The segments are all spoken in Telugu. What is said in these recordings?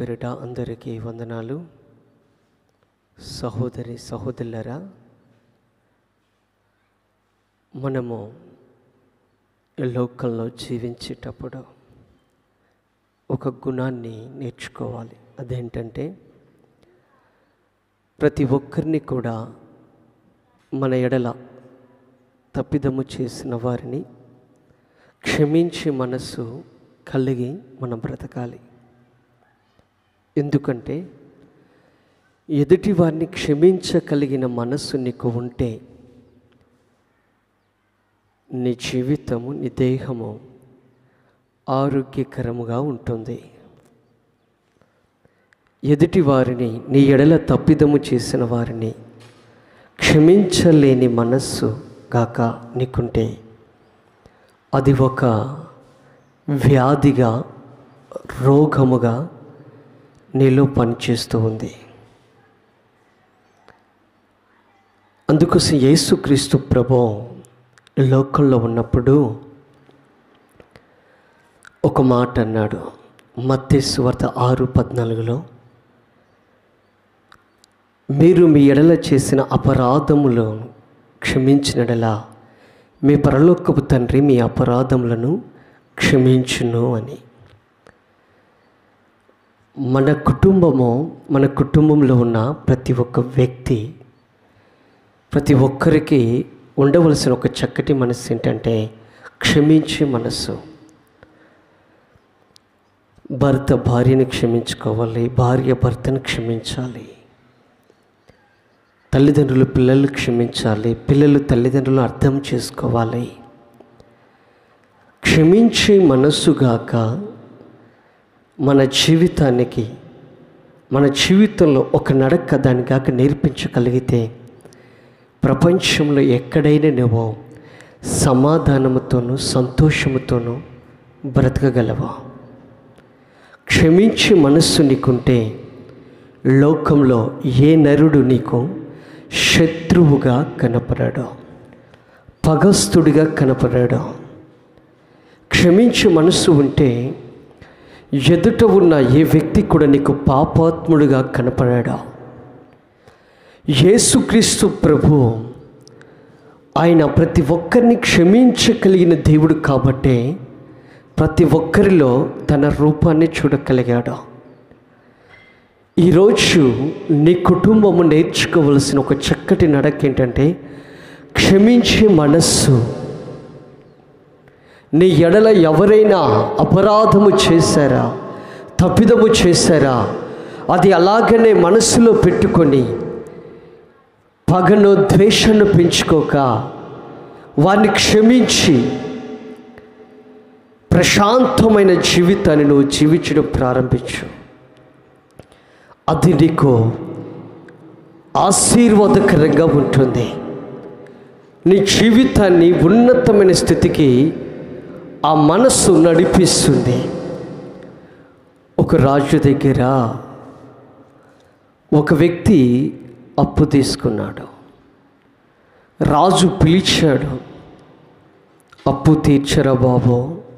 పేరిట అందరికీ వందనాలు సహోదరి సహోదరులరా మనము ఈ లోకంలో జీవించేటప్పుడు ఒక గుణాన్ని నేర్చుకోవాలి అదేంటంటే ప్రతి ఒక్కరిని కూడా మన ఎడల తప్పిదము చేసిన వారిని క్షమించే మనస్సు కలిగి మనం బ్రతకాలి ఎందుకంటే ఎదుటి వారిని క్షమించగలిగిన మనస్సు నీకు ఉంటే నీ జీవితము నీ దేహము ఆరోగ్యకరముగా ఉంటుంది ఎదుటి వారిని నీ ఎడల తప్పిదము చేసిన వారిని క్షమించలేని మనస్సు గాక నీకుంటే అది ఒక వ్యాధిగా రోగముగా నీలో పనిచేస్తూ ఉంది అందుకోసం యేసుక్రీస్తు ప్రభు ఈ లోకంలో ఉన్నప్పుడు ఒక మాట అన్నాడు మత్తేసు వార్త ఆరు పద్నాలుగులో మీరు మీ ఎడల చేసిన అపరాధములను క్షమించినడలా మీ పరలోకపు తండ్రి మీ అపరాధములను క్షమించును అని మన కుటుంబము మన కుటుంబంలో ఉన్న ప్రతి ఒక్క వ్యక్తి ప్రతి ఒక్కరికి ఉండవలసిన ఒక చక్కటి మనస్సు ఏంటంటే క్షమించే మనస్సు భర్త భార్యని క్షమించుకోవాలి భార్య భర్తను క్షమించాలి తల్లిదండ్రులు పిల్లలు క్షమించాలి పిల్లలు తల్లిదండ్రులు అర్థం చేసుకోవాలి క్షమించే మనస్సుగాక మన జీవితానికి మన జీవితంలో ఒక నడక దాని కాక నేర్పించగలిగితే ప్రపంచంలో ఎక్కడైనా నువ్వు సమాధానముతోనూ సంతోషముతోనూ బ్రతకగలవా క్షమించే మనస్సు నీకుంటే లోకంలో ఏ నరుడు నీకు శత్రువుగా కనపడాడు పగస్తుడిగా కనపడాడు క్షమించే మనస్సు ఉంటే ఎదుట ఉన్న ఏ వ్యక్తి కూడా నీకు పాపాత్ముడిగా కనపడాడు యేసుక్రీస్తు ప్రభు ఆయన ప్రతి ఒక్కరిని క్షమించగలిగిన దేవుడు కాబట్టే ప్రతి ఒక్కరిలో తన రూపాన్ని చూడగలిగాడు ఈరోజు నీ కుటుంబము నేర్చుకోవలసిన ఒక చక్కటి నడక ఏంటంటే క్షమించే మనస్సు నీ ఎడల ఎవరైనా అపరాధము చేశారా తప్పిదము చేశారా అది అలాగనే మనస్సులో పెట్టుకొని పగను ద్వేషాన్ని పెంచుకోక వారిని క్షమించి ప్రశాంతమైన జీవితాన్ని నువ్వు జీవించడం ప్రారంభించు అది నీకు ఆశీర్వాదకరంగా ఉంటుంది నీ జీవితాన్ని ఉన్నతమైన స్థితికి ఆ మనస్సు నడిపిస్తుంది ఒక రాజు దగ్గర ఒక వ్యక్తి అప్పు తీసుకున్నాడు రాజు పిలిచాడు అప్పు తీర్చరా బాబు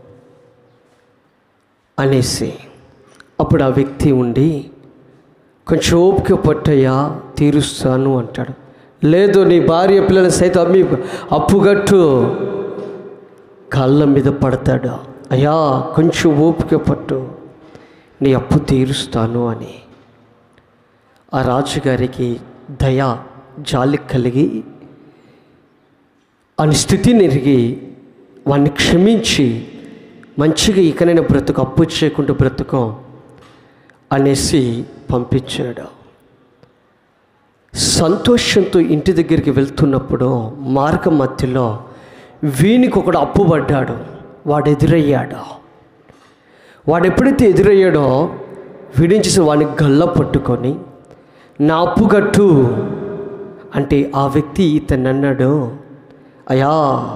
అనేసి అప్పుడు ఆ వ్యక్తి ఉండి కొంచెం ఓపిక పట్టయ్యా తీరుస్తాను అంటాడు లేదు నీ భార్య పిల్లల సైతం అమ్మి అప్పుగట్టు కాళ్ళ మీద పడతాడు అయ్యా కొంచెం ఓపిక పట్టు నీ అప్పు తీరుస్తాను అని ఆ రాజుగారికి దయ జాలి కలిగి అని స్థితిని ఎరిగి వాడిని క్షమించి మంచిగా ఇకనైనా బ్రతుకు అప్పు చేయకుండా బ్రతుకం అనేసి పంపించాడు సంతోషంతో ఇంటి దగ్గరికి వెళ్తున్నప్పుడు మార్గ మధ్యలో వీనికి ఒకడు అప్పు పడ్డాడు వాడు ఎదురయ్యాడు వాడు ఎప్పుడైతే ఎదురయ్యాడో వీడించేసి వాడిని గల్ల పట్టుకొని నా అప్పు కట్టు అంటే ఆ వ్యక్తి ఇతను అన్నాడు అయా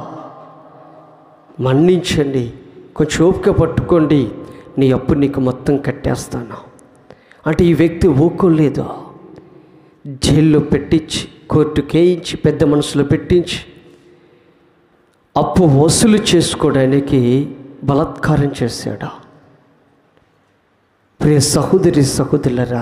మన్నించండి కొంచెం ఓపిక పట్టుకోండి నీ అప్పు నీకు మొత్తం కట్టేస్తాను అంటే ఈ వ్యక్తి ఊకోలేదు జైల్లో పెట్టించి కోర్టు కేయించి పెద్ద మనసులో పెట్టించి అప్పు వసూలు చేసుకోవడానికి బలాత్కారం చేశాడు ప్రియ సహోదరి సహోదరులరా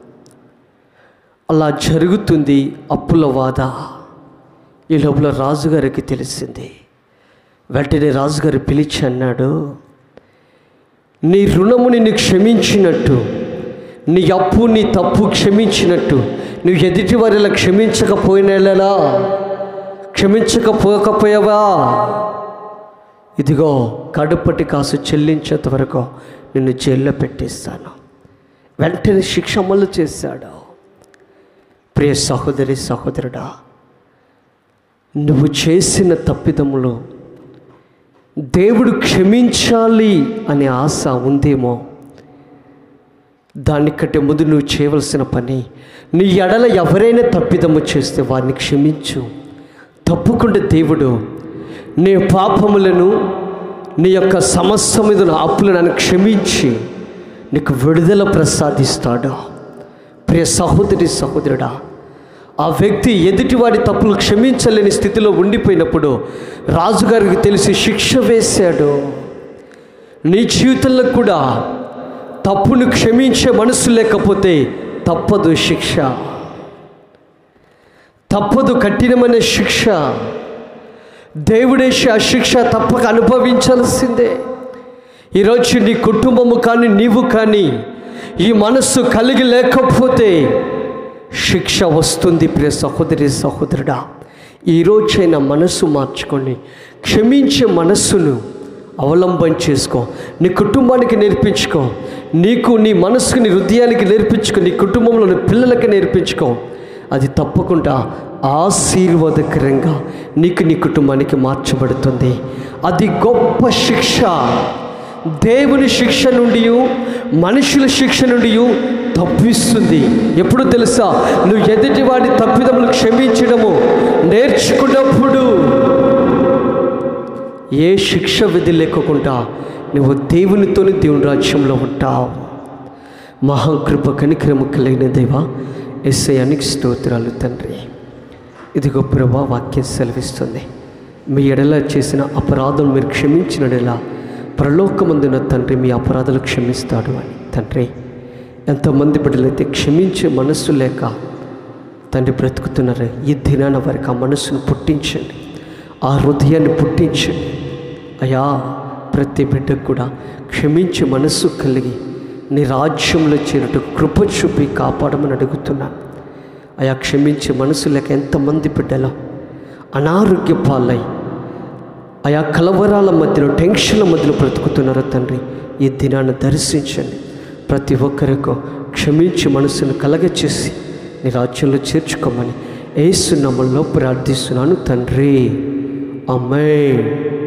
అలా జరుగుతుంది అప్పుల వాద ఈ లోపల రాజుగారికి తెలిసింది వెంటనే రాజుగారు పిలిచి అన్నాడు నీ రుణము నిన్ను క్షమించినట్టు నీ అప్పు నీ తప్పు క్షమించినట్టు నువ్వు ఎదుటి వారిలా క్షమించకపోయినలా క్షమించకపోకపోయావా ఇదిగో కడుపటి కాసు చెల్లించేంత వరకు నిన్ను జైల్లో పెట్టేస్తాను వెంటనే శిక్ష అమలు చేశాడు ప్రియ సహోదరి సహోదరుడా నువ్వు చేసిన తప్పిదములు దేవుడు క్షమించాలి అనే ఆశ ఉందేమో దానికంటే ముందు నువ్వు చేయవలసిన పని నీ ఎడల ఎవరైనా తప్పిదము చేస్తే వారిని క్షమించు తప్పకుండా దేవుడు నీ పాపములను నీ యొక్క సమస్య మీద ఉన్న అప్పులను క్షమించి నీకు విడుదల ప్రసాదిస్తాడు ప్రియ సహోదరి సహోదరుడా ఆ వ్యక్తి ఎదుటివాడి తప్పులు క్షమించలేని స్థితిలో ఉండిపోయినప్పుడు రాజుగారికి తెలిసి శిక్ష వేశాడు నీ జీవితంలో కూడా తప్పును క్షమించే మనసు లేకపోతే తప్పదు శిక్ష తప్పదు కఠినమైన శిక్ష దేవుడేసి ఆ శిక్ష తప్పక అనుభవించాల్సిందే ఈరోజు నీ కుటుంబము కానీ నీవు కానీ ఈ మనస్సు కలిగి లేకపోతే శిక్ష వస్తుంది ప్రియ సహోదరి సహోదరుడా ఈరోజైనా మనస్సు మార్చుకొని క్షమించే మనస్సును అవలంబం చేసుకో నీ కుటుంబానికి నేర్పించుకో నీకు నీ మనస్సుకు నీ హృదయానికి నేర్పించుకో నీ కుటుంబంలోని పిల్లలకి నేర్పించుకో అది తప్పకుండా ఆశీర్వాదకరంగా నీకు నీ కుటుంబానికి మార్చబడుతుంది అది గొప్ప శిక్ష దేవుని శిక్ష నుండి మనుషుల శిక్ష నుండి తప్పిస్తుంది ఎప్పుడు తెలుసా నువ్వు ఎదుటివాడి తప్పిదములు క్షమించడము నేర్చుకున్నప్పుడు ఏ శిక్ష విధి లేకుండా నువ్వు దేవునితోని దేవుని రాజ్యంలో ఉంటావు మహాకృప కనికరము కలిగిన దేవా ఎస్ఐయానికి స్తోత్రాలు తండ్రి ఇదిగో ప్రభా వాక్యం సెలవిస్తుంది మీ ఎడల చేసిన అపరాధం మీరు క్షమించినడలా ప్రలోకమందున తండ్రి మీ అపరాధాలు క్షమిస్తాడు అని తండ్రి ఎంతమంది బిడ్డలైతే క్షమించే మనస్సు లేక తండ్రి బ్రతుకుతున్నారు ఈ దినాన వారికి ఆ మనస్సును పుట్టించండి ఆ హృదయాన్ని పుట్టించండి అయా ప్రతి బిడ్డకు కూడా క్షమించే మనస్సు కలిగి నీ రాజ్యంలో చేరుట కృప చూపి కాపాడమని అడుగుతున్నాను అయా క్షమించే మనసు లేక ఎంతమంది బిడ్డలో అనారోగ్య పాలై ఆయా కలవరాల మధ్యలో టెన్షన్ల మధ్యలో బ్రతుకుతున్నారో తండ్రి ఈ దినాన్ని దర్శించండి ప్రతి ఒక్కరికి క్షమించి మనసును కలగచేసి నీ రాజ్యంలో చేర్చుకోమని ఏసునామంలో ప్రార్థిస్తున్నాను తండ్రి అమ్మే